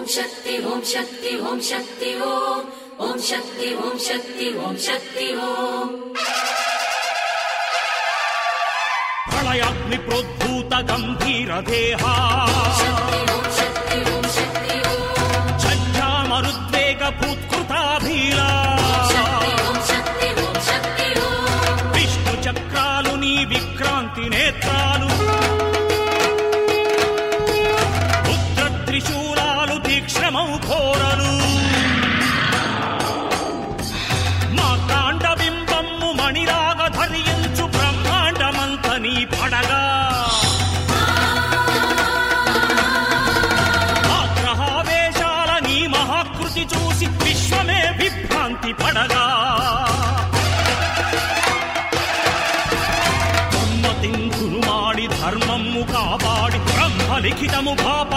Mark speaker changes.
Speaker 1: शक्ति ॐ शक्ति ॐ शक्ति ॐ ॐ शक्ति ॐ शक्ति ॐ शक्ति ॐ
Speaker 2: ప్రళయాగ్ని ప్రోద్భూత గంభీర దేహా
Speaker 1: शक्ति ॐ शक्ति ॐ शक्ति ॐ
Speaker 2: ఛంఛా మరుద్వేగ భూత్కృతాభీలా
Speaker 1: शक्ति ॐ शक्ति ॐ शक्ति ॐ
Speaker 2: విష్ణు చక్రాలు నీ విక్రాంతి నేత్రాలు రుద్ర త్రిశూలాలు తీక్ష్ణమౌ ఘోరలు మా కాండ బింబమ్ము మణిరాగ ధరించు బ్రహ్మాండమంత నీ పడగా ఆగ్రహావేశాల నీ మహాకృతి చూసి విశ్వమే విభ్రాంతి పడగా ధర్మతింకురు మాడి ధర్మము కాపాడి బ్రహ్మలిఖితము పాప